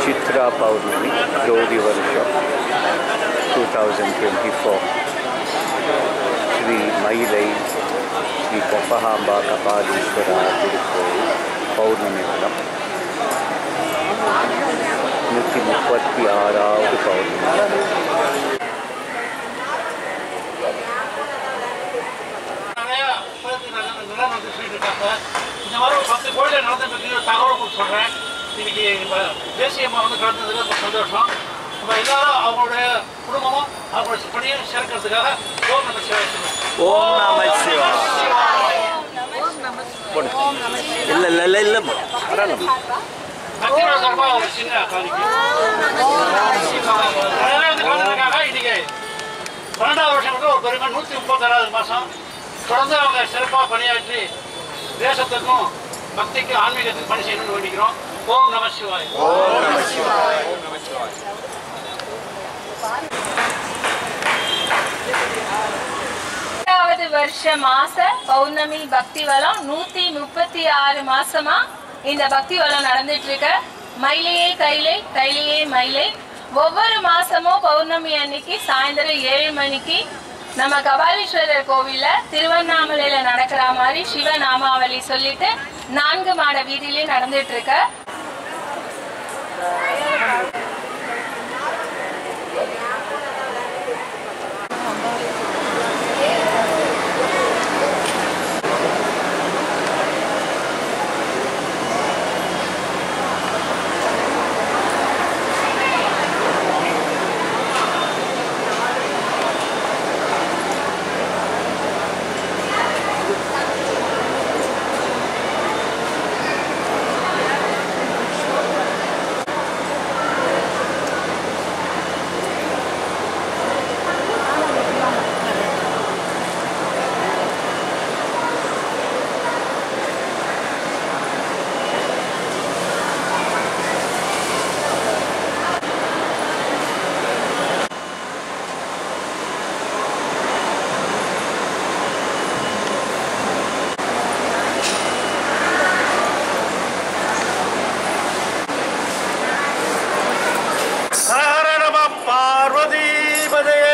చిత్రా పౌర్ణమి జ్యోతి వర్షం two thousand twenty four Shri Mylai Sri கப்பகாம்பா Kapaleeswara திருக்கோயில் பௌர்ணமி விழம் நூற்றி முப்பத்தி ஆறாவது பௌர்ணமி நிறைய பேருக்கு நல்ல நல்லா நடந்து சொல்லிட்டு இருக்காங்க இந்த மாதிரி ஒரு பத்து கோயில நடந்துட்டு இருக்கு ஒரு தகவல் உங்களுக்கு சொல்றேன் இன்னைக்கு நம்ம தேசியமா வந்து கலந்ததுல ரொம்ப சந்தோஷம் நம்ம எல்லாரும் அவங்களுடைய குடும்பமும் அவங்களுடைய பணியை சேர்க்கறதுக்காக ஓம் நம சிவாய சொல்லுவோம். ஓம் நம சிவாய இல்ல இல்ல இல்ல இல்ல பரவாயில்ல பக்தியோட சார்பா ஒரு சின்ன காணிக்கை அதெல்லாம் வந்து கலந்துருக்காங்க இன்னைக்கு பன்னெண்டாவது வருஷம் வந்து ஒரு பெருமை நூற்றி முப்பத்தாறாவது மாதம் தொடர்ந்து அவங்க சிறப்பாக பணியாற்றி தேசத்துக்கும் பக்திக்கும் ஆன்மீகத்துக்கும் பணி செய்யணும்னு வேண்டிக்கிறோம் ஓம் நம சிவாய் எட்டாவது வருஷ மாச பௌர்ணமி பக்தி வளம் நூத்தி முப்பத்தி ஆறு மாசமா இந்த பக்தி வளம் நடந்துட்டு இருக்கு மயிலையே கைலை கைலையே மயிலை ஒவ்வொரு மாசமும் பௌர்ணமி அன்னைக்கு சாயந்தரம் ஏழு மணிக்கு நம்ம கபாலீஸ்வரர் கோவில்ல திருவண்ணாமலையில நடக்கிற மாதிரி சிவ நாமாவளி சொல்லிட்டு நான்கு மாட வீதியிலே நடந்துட்டு இருக்கு ஹர நம பார்வதிபதையே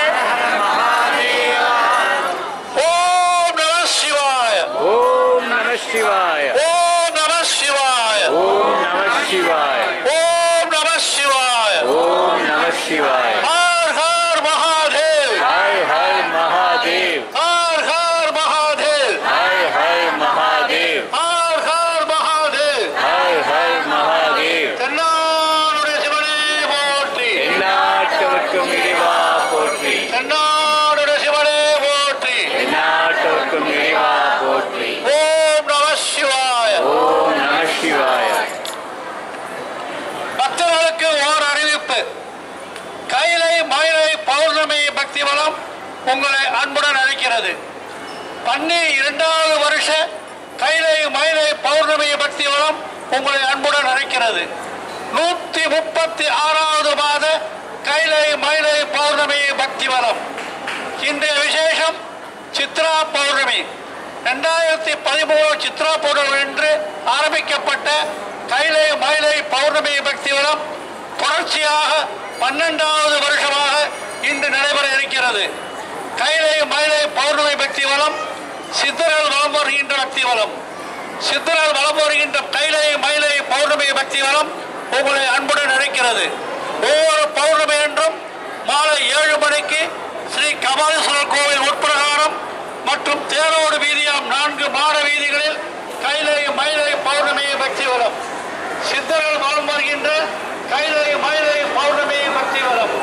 ஓம் நம சிவாய ఓం నమ శివాయ ஓம் நம சிவாய ఓం నమ శివాయ ஓம் நம சிவாய ఓం నమ శివాయ ஹர் ஹர் மகாதேவ் హై హై మహాదేవ్ ஹர் ஹர் மகாதேவ் హై హై మహాదేవ్ ஹர் ஹர் மகாதேவ் హై హై మహాదేవ్ தென்னாடுடைய சிவனே போற்றி எந்நாட்டவர்க்கும் இறைவா போற்றி தென்னாடுடைய சிவனே போற்றி எந்நாட்டவர்க்கும் இறைவா போற்றி ஓம் நம சிவாய ஓம் நம சிவாய பக்தர்களுக்கு ஓர் அறிவிப்பு கைலை மயிலை பௌர்ணமி பக்தி வளம் உங்களை அன்புடன் அழைக்கிறது பன்னி இரண்டாவது வருஷ கைலை மயிலை பௌர்ணமி பக்தி வளம் உங்களை அன்புடன் அழைக்கிறது நூத்தி முப்பத்தி ஆறாவது மாத கைலை மயிலை பௌர்ணமி பக்தி வளம் இன்றைய விசேஷம் சித்ரா பௌர்ணமி ரெண்டாயிரத்தி பதிமூணு சித்ரா பௌர்ணமி என்று ஆரம்பிக்கப்பட்ட கைலை மயிலை பௌர்ணமி பக்தி வளம் தொடர்ச்சியாக பன்னெண்டாவது வருஷமாக இன்று நடைபெற இருக்கிறது கைலை மயிலை பௌர்ணமி பக்தி வளம் சித்தர்கள் வலம் வருகின்ற பக்தி வளம் சித்தர்கள் வலம் வருகின்ற கைலை மயிலை பௌர்ணமி பக்தி வளம் உங்களை அன்புடன் அழைக்கிறது ஒவ்வொரு பௌர்ணமி என்றும் மாலை ஏழு மணிக்கு ஸ்ரீ கபாலீஸ்வரர் கோவில் உட்பிரகாரம் மற்றும் தேரோடு வீதியாம் நான்கு மாட வீதிகளில் கைலை மயிலை பௌர்ணமி பக்தி வளம் சித்தர்கள் வலம் வருகின்ற கைலை மயிலை பௌர்ணமி பக்தி வளம்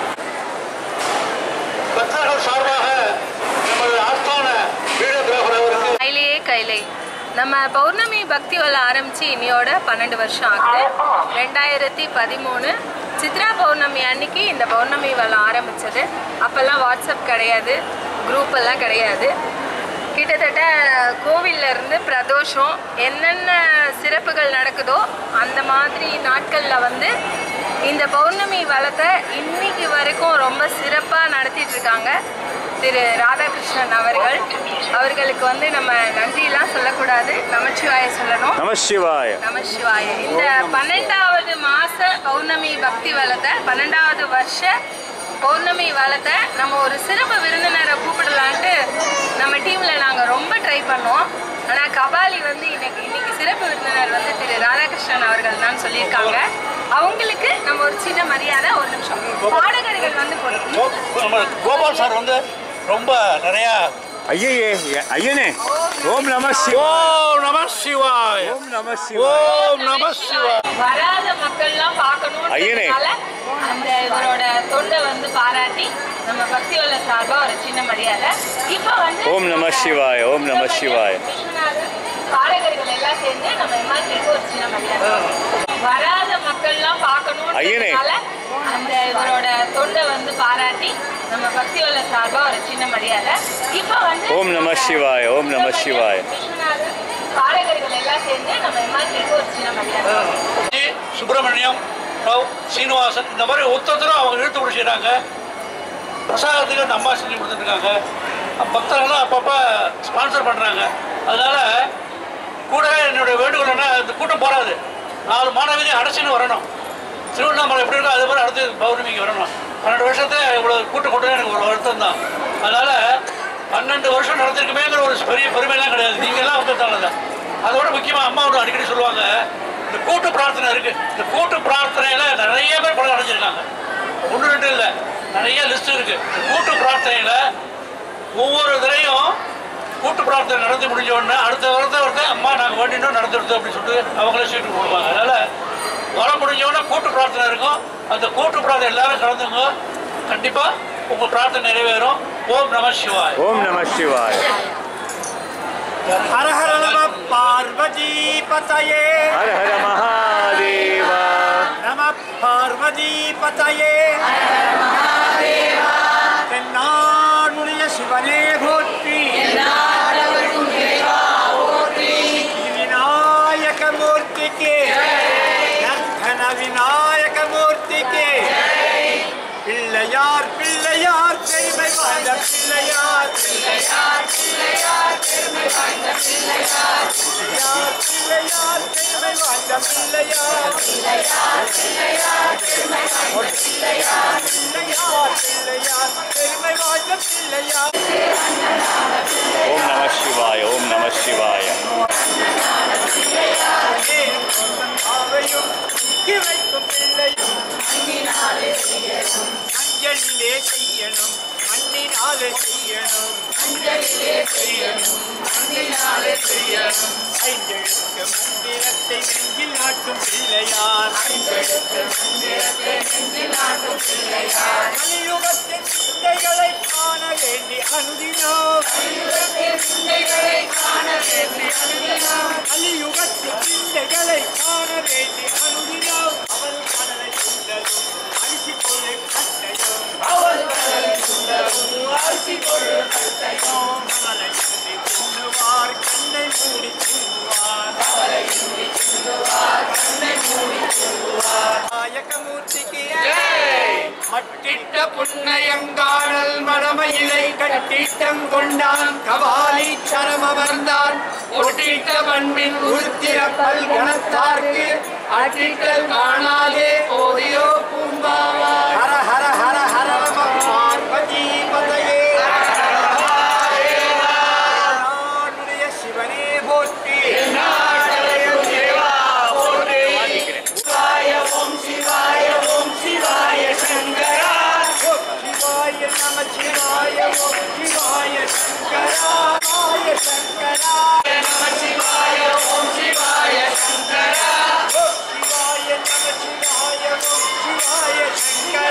பக்தர்கள் சார்பாக நமது ஆஸ்தான வீரகிரகர் அவருக்கு கைலையே கைலை நம்ம பௌர்ணமி பக்தி வள ஆரம்பிச்சு இன்னையோட பன்னெண்டு வருஷம் ஆகுது ரெண்டாயிரத்தி பதிமூணு சித்ரா பௌர்ணமி அன்னைக்கு இந்த பௌர்ணமி வளம் ஆரம்பிச்சது அப்போல்லாம் வாட்ஸ்அப் கிடையாது குரூப் எல்லாம் கிடையாது கிட்டத்தட்ட கோவில்ல இருந்து பிரதோஷம் என்னென்ன சிறப்புகள் நடக்குதோ அந்த மாதிரி நாட்களில் வந்து இந்த பௌர்ணமி வளத்தை இன்னைக்கு வரைக்கும் ரொம்ப சிறப்பாக நடத்திட்டு இருக்காங்க திரு ராதாகிருஷ்ணன் அவர்கள் அவர்களுக்கு வந்து நம்ம நன்றியெல்லாம் சொல்லக்கூடாது நமச்சிவாய சொல்லணும் நம சிவாய நமசிவாய இந்த பன்னெண்டாவது மாச பௌர்ணமி பக்தி வளத்தை பன்னெண்டாவது வருஷ பௌர்ணமி வளத்தை நம்ம ஒரு சிறப்பு விருந்தினரை கூப்பிடலான்ட்டு நம்ம டீம்ல நாங்க ரொம்ப ட்ரை பண்ணோம் ஆனா கபாலி வந்து இன்னைக்கு இன்னைக்கு சிறப்பு விருந்தினர் வந்து திரு ராதாகிருஷ்ணன் அவர்கள் தான் சொல்லியிருக்காங்க அவங்களுக்கு நம்ம ஒரு சின்ன மரியாதை ஒரு நிமிஷம் பாடகர்கள் வந்து போடுறோம் கோ- நம்ம கோபால் சார் வந்து ரொம்ப நிறையா ஐயையே ஐயனே ஓம் நம சிவா ஓம் நம சிவாய் ஓம் நம சிவா ஓம் நம சிவாய் வராத மக்கள்லாம் ஐயனே. பார்க்கணும்ன்றதுனால அந்த இவரோட தொண்டை வந்து பாராட்டி நம்ம பக்தியோல சார்பா ஒரு சின்ன மரியாதை இப்போ வந்து ஓம் நம சிவாய ஓம் நம சிவாய விஸ்வநாதன் பாடகர்கள் எல்லாம் சேர்ந்து நம்ம எம்ஆர்பிக்கு ஒரு சின்ன மரியாதை வராத மக்கள்லாம் ஐயனே. பார்க்கணும்ன்றதுனால அந்த இவரோட தொண்டை வந்து பாராட்டி நம்ம பக்தியோல சார்பா ஒரு சின்ன மரியாதை இப்போ வந்து ஓம் நம சிவாய ஓம் நம சிவாய விஸ்வநாதன் பாடகர்கள் எல்லாம் சேர்ந்து நம்ம எம்ஆர்பிக்கு ஒரு சின்ன மரியாதை ஜி, சுப்பிரமணியம் ராவ் சீனிவாசன் இந்த மாதிரி ஒருத்தரும் அவங்க இழுத்து பிடிச்சிக்கிறாங்க பிரசாதத்துக்கு அந்த அம்மா செஞ்சு கொடுத்துருக்காங்க பக்தர்களும் அப்பப்போ ஸ்பான்சர் பண்ணுறாங்க அதனால கூட என்னுடைய வேண்டுகோள் என்ன இந்த கூட்டம் போகாது நாலு மாணவிதை அடைச்சின்னு வரணும் திருவண்ணாமலை எப்படி இருக்கோ அதே மாதிரி அடுத்து பௌர்ணமிக்கு வரணும் பன்னெண்டு வருஷத்துல இவ்வளோ கூட்டம் கொண்டு எனக்கு ஒரு வருத்தம் தான் அதனால பன்னெண்டு வருஷம் நடத்திருக்குமேங்கிற ஒரு பெரிய பெருமைலாம் கிடையாது நீங்கள்லாம் வந்ததால தான் அதோட முக்கியமாக அம்மா ஒன்று அடிக்கடி சொல்லுவாங்க இந்த கூட்டு பிரார்த்தனை இருக்கு இந்த கூட்டு பிரார்த்தனையில நிறைய பேர் படம் அடைஞ்சிருக்காங்க ஒன்று ரெண்டு இல்லை நிறைய லிஸ்ட் இருக்கு இந்த கூட்டு பிரார்த்தனையில ஒவ்வொரு தடையும் கூட்டு பிரார்த்தனை நடந்து முடிஞ்ச உடனே அடுத்த வருஷத்தை வருஷம் அம்மா நாங்கள் வேண்டினோம் நடந்துருது அப்படின்னு சொல்லிட்டு அவங்களே சீட்டு கொடுப்பாங்க அதனால வர முடிஞ்ச உடனே கூட்டு பிரார்த்தனை இருக்கும் அந்த கூட்டு பிரார்த்தனை எல்லாரும் கலந்துங்க கண்டிப்பா உங்க பிரார்த்தனை நிறைவேறும் ஓம் நம சிவாய் ஓம் நம சிவாய हर हर नम पार्वती पतये ஹர ஹர மகாதேவா नम पार्वती पतये தென்னாடுடைய சிவனே போற்றி விநாயக மூர்த்திக்கு நர்த்தன விநாயக மூர்த்திக்கு பிள்ளையார் பிள்ளையார் பெருமை வாழ்ந்த பிள்ளையார் பிள்ளையார் பிள்ளையார் பெருமை வாழ்ந்த பிள்ளையார் பிள்ளையார் பிள்ளையார் பெருமை வாழ்ந்த பிள்ளையார் பிள்ளையார் பிள்ளையார் பெருமை வாழ்ந்த பிள்ளையார் பிள்ளையார் பிள்ளையார் பெருமை வாழ்ந்த பிள்ளையார் ஓம் நம சிவாய ஓம் நம சிவாய அவையும் இவைக்கும் பிள்ளை அஞ்சலிலே செய்யணும் மண்ணினாலே செய்யணும் அஞ்சலிலே செய்யணும் மண்ணினாலே செய்யணும் ஐந்தெழுத்து மந்திரத்தை நெஞ்சில் நாட்டும் பிள்ளையார் ஐந்தெழுத்து மந்திரத்தை நெஞ்சில் நாட்டும் பிள்ளையார் கலியுகத்தின் சிந்தைகளை காண வேண்டி அனுதினோம் கலியுகத்தின் சிந்தைகளை காண வேண்டி அனுதினோம் கலியுகத்தின் சிந்தைகளை காண வேண்டி அனுதினோம் அவள் கடலை சுண்டலும் அரிசி கொள்ளை கட்டையும் அவள் கடலை சுண்டலும் அரிசி கொள்ளை கட்டையும் அவளை எழுதி தின்னுவார் கண்ணை மூடி தின்னுவார் அவளை எழுதி தின்னுவார் கண்ணை மூடி தின்னுவார் நாயகமூர்த்திக்கு மட்டிட்ட புன்னயங்கானல் மடமையிலை கட்டிட்டம் கொண்டான் கபாலி சரமவர்ந்தான் ஒட்டிட்ட பண்பின் உருத்திர பல்கணத்தார்க்கு அட்டிட்டல் காணாதே ஓதியோ பூம்பாவா ஹர ஹர ஹர ஹர நம பார்வதி பதையே நாடுடைய சிவனே போற்றி நாடுடைய தேவா போற்றி சிவாய ஓம் சிவாய ஓம் சிவாய சங்கரா ஓம் சிவாய நம சிவாய ஓம் சிவாய சங்கரா சிவாய சங்கரா நம சிவாய ஓம் சிவாய சங்கரா ஓம் சிவாய நம சிவாய ஓம் சிவாய சங்கரா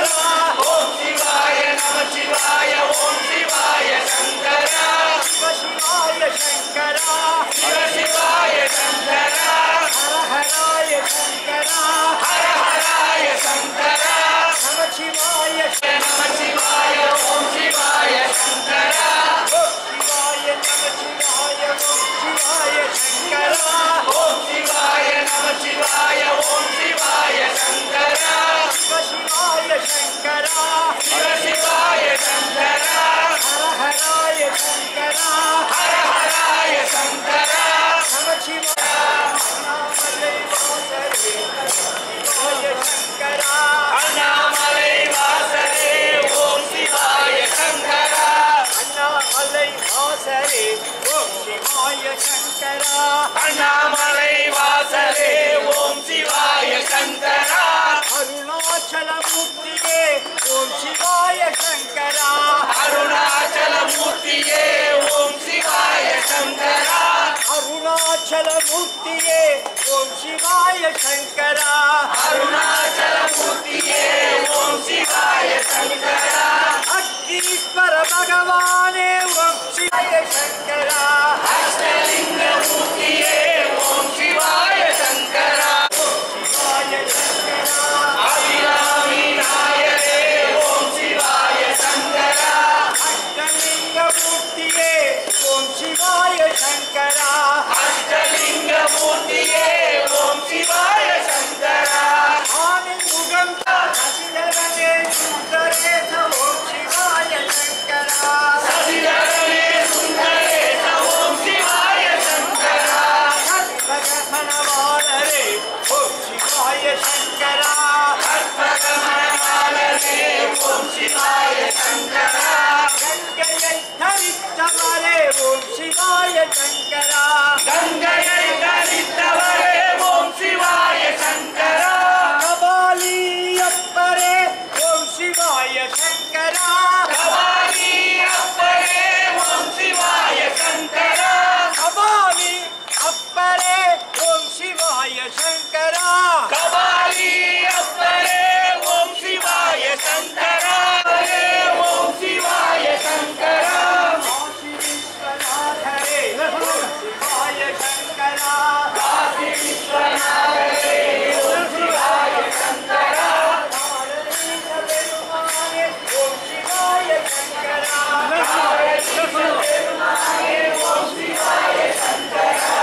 அண்ணாமலை வாசலே ஓம் சிவாய சங்கரா அருணாச்சல மூர்த்தியே ஓம் சிவாய சங்கரா அருணாச்சல மூர்த்தியே ஓம் சிவாய சங்கரா அருணாச்சல மூர்த்தியே ஓம் சிவாய சங்கரா அருணாச்சல மூர்த்தியே ஓம் சிவாய சங்கரா அக்னீஸ்வர பகவானே ஓம் சிவாய சங்கரா அஷ்டலிங்க மூர்த்தியே ஓம் சிவாய சங்கரா சிவாய சங்கரா அபிராமி நாயரே ஓம் சிவாய சங்கரா அஷ்டலிங்க மூர்த்தியே ஓம் சிவாய சங்கரா அஷ்டலிங்க மூர்த்தியே ஓம் சிவாய சங்கரா ஆனந்த் முகம் சசிதரனே சுந்தரேச ஓம் சிவாய சங்கரா சசிதரனே சுந்தரேச ஓம் சிவாய சங்கரா கற்பகமணவாளரே ஓம் சிவாய சங்கரா கற்பகமணவாளரே ஓம் சிவாய சங்கரா கங்கையை தரித்தவரே ஓம் சிவாய சங்கரா கங்கையை தரித்தவரே ஓம் சிவாய சங்கரா கபாலி அப்பரே ஓம் சிவாய சங்கரா கபாலி அப்பரே ஓம் சிவாய சங்கரா கபாலி அப்பரே ஓம் சிவாய சங்கரா கபாலி அப்பரே ஓம் சிவாய சங்கரா ஓம் சிவாய சங்கரா காசி விஸ்வநாதரே ஓம் சிவாய சங்கரா காசி விஸ்வநாதரே ஓம் சிவாய சங்கரா காரணீச பெருமானே ஓம் சிவாய சங்கரா காரணீச பெருமானே ஓம் சிவாய சங்கரா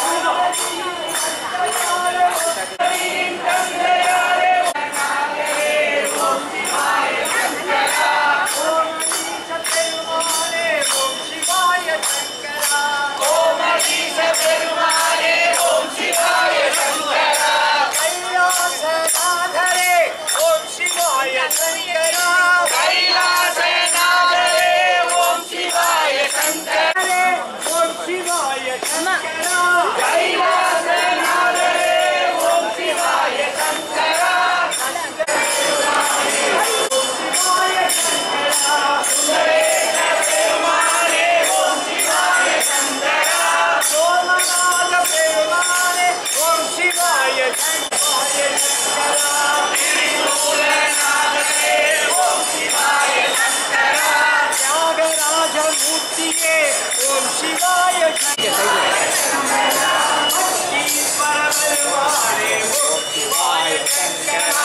பெருமானே ஓம் சிவாய சங்கரா கோமதீச பெருமானே ஓம் சிவாய சங்கரா கைலாசநாதரே ஓம் சிவாய சங்கரா கைலாசநாதரே ஓம் சிவாய சங்கரே ஓம் சிவாய சங்கரா கைலாசநாதரே ஓம் சிவாய சங்கரா சிவாய சங்கரா பெருமானே ஓம் சிவாய சங்கரா சோமநாத பெருமானே ஓம் சிவாய சிவாய சங்கரா திரிசூலநாதரே ஓம் சிவாய சங்கரா தியாகராஜ மூர்த்தியே ஓம் சிவாய ஈஸ்வர பெருமானே ஓம் சிவாய சங்கரா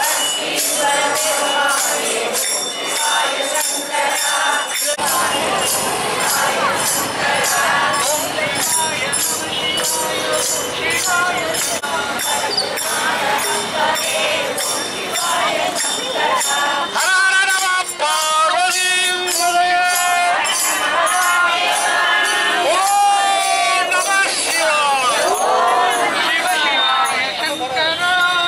ஹர ஹர நம பார்வதி ஓம் நம சிவாய சிவ சிவாய சங்கரா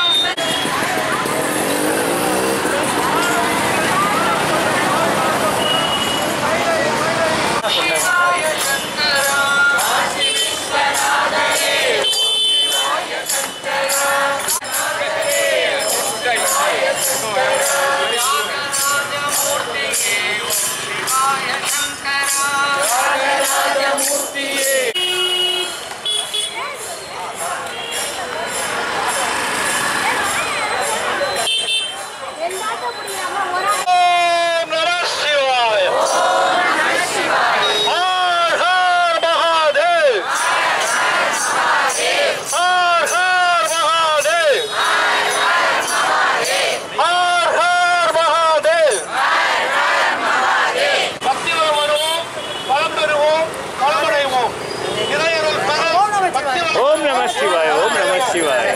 ஓம் நம சிவாய ஹர் ஹர் மகாதேவ் ஹர் ஹர் மகாதேவ் ஹர் ஹர் மகாதேவ் பக்திவரம் வருவோம் பலம் பெறுவோம் பலமடைவோம் இறையருள் பெற பக்தி ஓம் நம சிவாய ஓம் நம சிவாய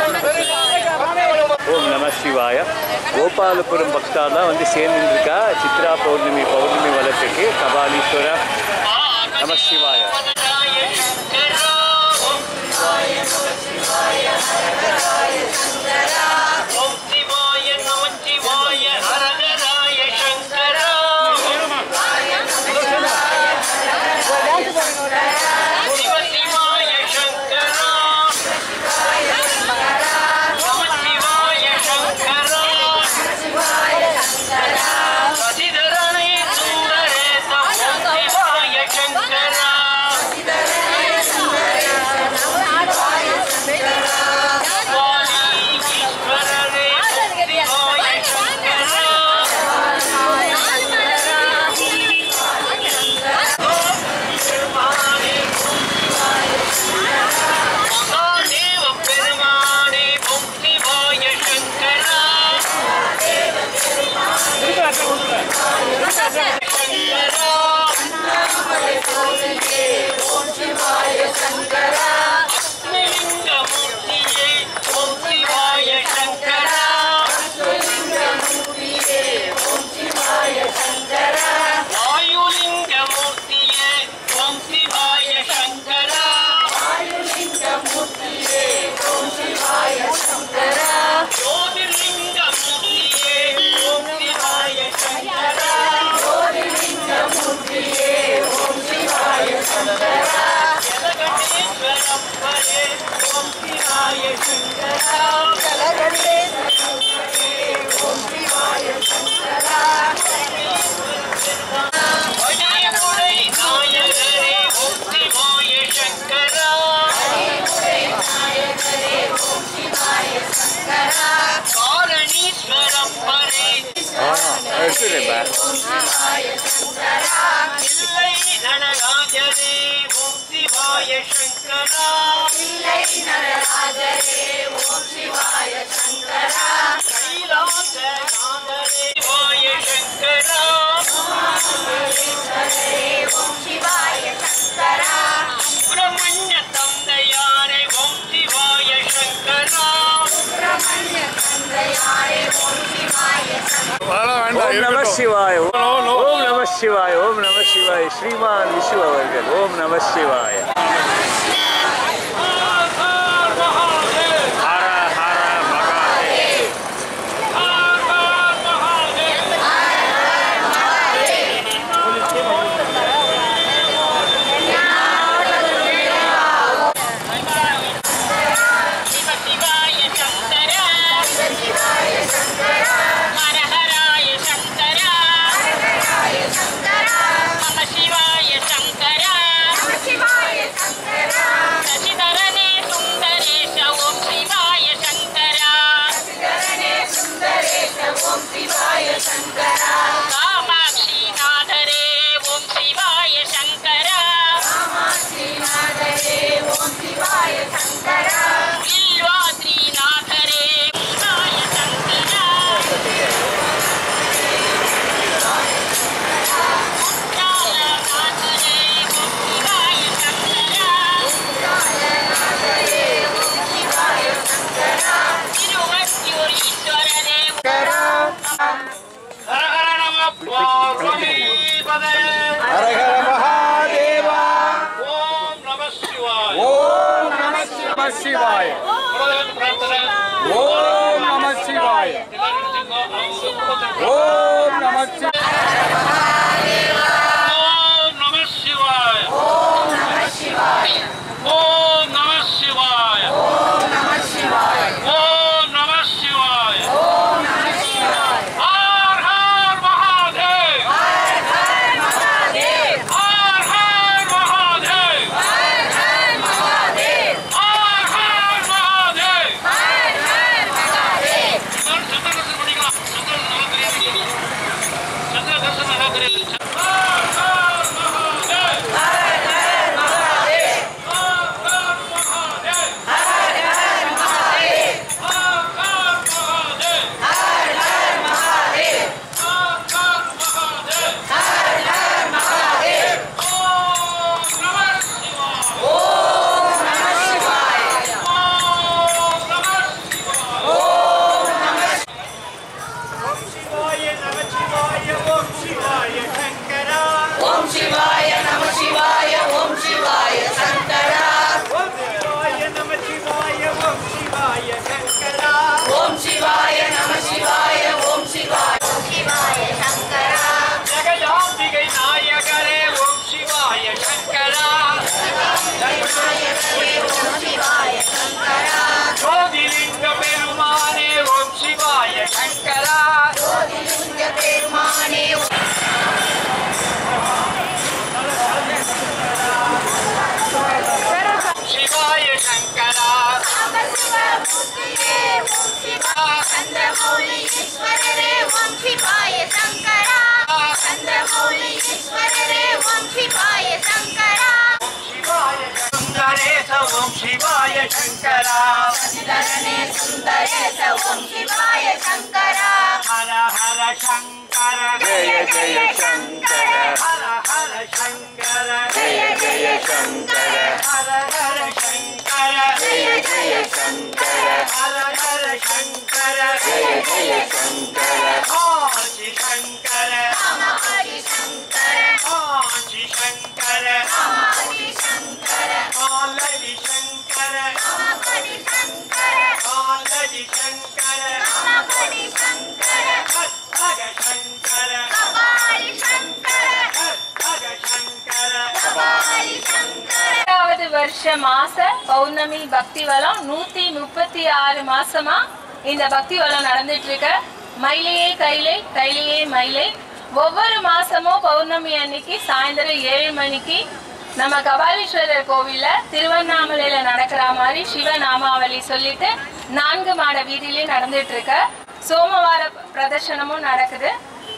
ஓம் நம சிவாய கோபாலபுரம் பக்தாலாம் வந்து சேர்ந்துருக்கா சித்ரா பௌர்ணமி பௌர்ணமி வளத்துக்கு கபாலீஸ்வர நம சிவாய ஓம் சிவாய நமச்சிவாய ஹரஹராய சங்கரா சிவ சிவாய இல்லை நடராஜரே ஓம் சிவாய சங்கரா கைலாச நாதரே சிவாய சங்கரா சுப்பிரமணிய தந்தையாரே ஓம் சிவாய சங்கரா ஓம் நம சிவாய ஓம் ஓம் நம சிவாய ஓம் நம சிவாய ஸ்ரீமான் விஷ்ணு அவர்கள் ஓம் நம சிவாய ஹர ஹர மகாதேவ் சிவ சிவாய சங்கரா ஹர ஹராய சங்கரா நம சிவாய சங்கரா சசிதரனே சுந்தரேஷ ஓம் சிவாய சங்கரா காமாட்சி நாதரே ஓம் சிவாய சங்கரா வில்வாத்ரி நாதரே சிவாய சங்கரா முத்தால நாதரே ஓம் சிவாய சங்கரா திருவத்தியூர் ஈஸ்வரனே ஹர ஹர நம பார்வதி பதே ஹரஹர மகாதேவா ஓம் நம சிவாய ஓம் நம சிவ சிவாய குலதெய்வ பிரார்த்தனை ஓம் நம சிவாய எல்லாரும் நினைச்சுக்கோ, அவங்க குலதெய்வ ஓம் நம சிவ ஓம் நம சிவாய ஓம் நம சிவாய ஓம் நம சிவாய ஹர் ஹர் மகாதேவ் ஹர் ஹர் மகாதேவ் ஹர் ஹர் மகாதேவ் எல்லாரும் சந்திர தரிசனம் பண்ணிக்கலாம் சந்திரன் நல்லா தெரியாது சந்திர தரிசனம் நல்லா தெரியாது ஹர் ஹர் மகாதேவ் ஜெகஜாம்பிகை நாயகரே ஓம் சிவாய சங்கரா ஜோதிலிங்க பெருமானே ஓம் சிவாய சங்கரா சிவாய சங்கரா ಚಂದ್ರಮೌಳೀಶ್ವರರೇ ಓಂ ಶಿವಾಯ ಶಂಕರ ಚಂದ್ರಮೌಳೀಶ್ವರರೇ ಓಂ ಶಿವಾಯ ಶಂಕರ சிவாய சுந்தரேச ஓம் சிவாய சங்கரா ಧರಣೆ ಸುಂದರೇಶ ಓಂ ಶಿವಾಯ ಶಂಕರ ஹர ஹர சங்கர ஜெய ஜெய சங்கர ஹர ஹர சங்கர ஜெய ஜெய சங்கர ஹர ஹர சங்கர ஜெய ஜெய சங்கர ஹர ஹர சங்கர ஜெய ஜெய சங்கர ஆதி சங்கர ಹರಿ ಶಂಕರ ஆதி சங்கர ಹರಿ ಶಂಕರ ஆலடி சங்கர ಹರಿ ಶಂಕರ ஆலடி சங்கர ಹರಿ ಶಂಕರ ஹர சங்கர ಹರಿ ಶಂಕರ ஹர சங்கர ಹರಿ ಶಂಕರ இரண்டாவது வருஷ மாச பௌர்ணமி பக்தி வளம் நூத்தி முப்பத்தி ஆறு மாசமா இந்த பக்தி வளம் நடந்துட்டு இருக்கு மயிலையே கைலை கைலையே மயிலை ஒவ்வொரு மாசமும் பௌர்ணமி அன்னைக்கு சாயந்தரம் ஏழு மணிக்கு நம்ம கபாலீஸ்வரர் கோவில்ல திருவண்ணாமலையில நடக்கிற மாதிரி சிவ நாமாவளி சொல்லிட்டு நான்கு மாட வீதியிலயும் நடந்துட்டு இருக்கு சோமவார பிரதர்ஷனமும் நடக்குது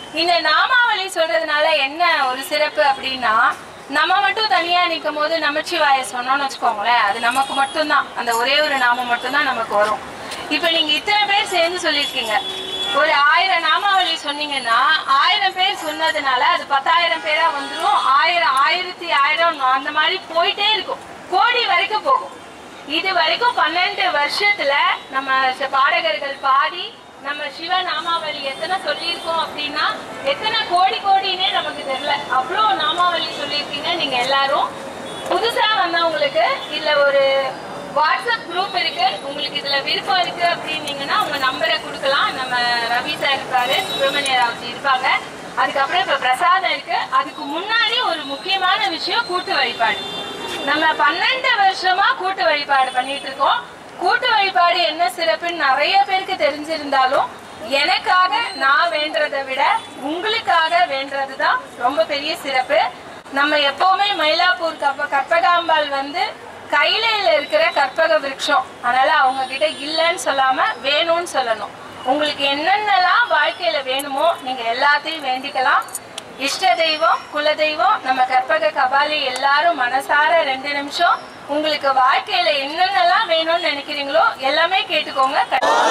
இந்த நாமாவளி சொல்றதுனால என்ன ஒரு சிறப்பு அப்படின்னா நம்ம மட்டும் தனியா நிற்கும் போது நமச்சிவாய சொன்னோம்னு வச்சுக்கோங்களேன் அது நமக்கு மட்டும்தான் அந்த ஒரே ஒரு நாமம் மட்டும்தான் நமக்கு வரும் இப்ப நீங்க இத்தனை பேர் சேர்ந்து சொல்லியிருக்கீங்க ஒரு ஆயிரம் நாமாவளி சொன்னீங்கன்னா ஆயிரம் பேர் சொன்னதுனால அது பத்தாயிரம் பேரா வந்துடும் ஆயிரம் ஆயிரத்தி ஆயிரம் அந்த மாதிரி போயிட்டே இருக்கும் கோடி வரைக்கும் போகும் இது வரைக்கும் பன்னெண்டு வருஷத்துல நம்ம ச- பாடகர்கள் பாடி நம்ம சிவ நாமாவளி எத்தனை சொல்லியிருக்கோம் அப்படின்னா எத்தனை கோடி கோடினே நமக்கு தெரியல அவ்வளோ நாமாவளி சொல்லியிருக்கீங்க நீங்க எல்லாரும் புதுசா வந்தவங்களுக்கு இதுல ஒரு வாட்ஸ்அப் குரூப் இருக்கு உங்களுக்கு இதுல விருப்பம் இருக்கு அப்படின்னீங்கன்னா உங்க நம்பரை கொடுக்கலாம் நம்ம ரவி சார் இருப்பாரு சுப்பிரமணிய ராவ்ஜி இருப்பாங்க அதுக்கப்புறம் இப்ப பிரசாதம் இருக்கு அதுக்கு முன்னாடி ஒரு முக்கியமான விஷயம் கூட்டு வழிபாடு நம்ம பன்னெண்டு வருஷமா கூட்டு வழிபாடு பண்ணிட்டு இருக்கோம் கூட்டு வழிபாடு என்ன சிறப்புன்னு நிறைய பேருக்கு தெரிஞ்சிருந்தாலும் எனக்காக நான் வேண்டதை விட உங்களுக்காக வேண்டது தான் ரொம்ப பெரிய சிறப்பு நம்ம எப்பவுமே மயிலாப்பூர் கற்ப கற்பகாம்பாள் வந்து கையில இருக்கிற கற்பக விருட்சம் அதனால அவங்க கிட்ட இல்லைன்னு சொல்லாம வேணும்னு சொல்லணும் உங்களுக்கு என்னென்னலாம் வாழ்க்கையில வேணுமோ நீங்க எல்லாத்தையும் வேண்டிக்கலாம் இஷ்ட தெய்வம் குல தெய்வம் நம்ம கற்பக கபாலி எல்லாரும் மனசார ரெண்டு நிமிஷம் உங்களுக்கு வாழ்க்கையில என்னென்னலாம் வேணும்னு நினைக்கிறீங்களோ எல்லாமே கேட்டுக்கோங்க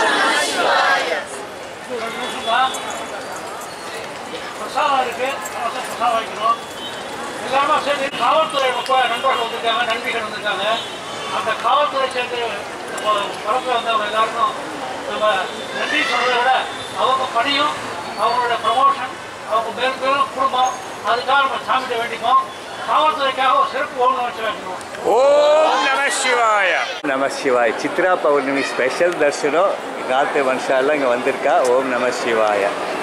பிரசாதம் இருக்கு நம்ம பிரசாதம் வாங்கிக்கணும் எல்லாமே சேர்ந்து காவல்துறை இப்போ நண்பர்கள் வந்திருக்காங்க நண்பிகள் வந்திருக்காங்க அந்த காவல்துறை சேர்ந்து படத்தில் வந்தவங்க எல்லாருக்கும் நம்ம நன்றி சொல்றதை விட அவங்க பணியும் அவங்களோட ப்ரமோஷன் அவங்க மேலும் மேலும் குடும்பம் அதுக்காக நம்ம சாமிகிட்ட வேண்டிப்போம் காவல்துறைக்காக ஒரு சிறப்பு ஓம் வச்சு வைக்கணும் ಓಂ ನಮಃ ಶಿವಾಯ நம சிவாய் சித்ரா பௌர்ணமி ஸ்பெஷல் தரிசனம் காத்து வம்சாலாம் இங்கே வந்திருக்கா ஓம் நம சிவாய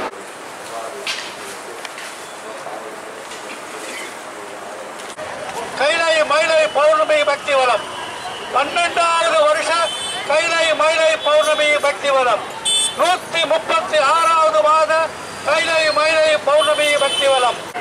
கைலை மயிலை பௌர்ணமி பக்தி வலம் பன்னெண்டாவது வருஷம் கைலை மயிலை பௌர்ணமி பக்தி வலம் நூத்தி முப்பத்தி ஆறாவது மாத கைலை மயிலை பௌர்ணமி பக்தி வலம்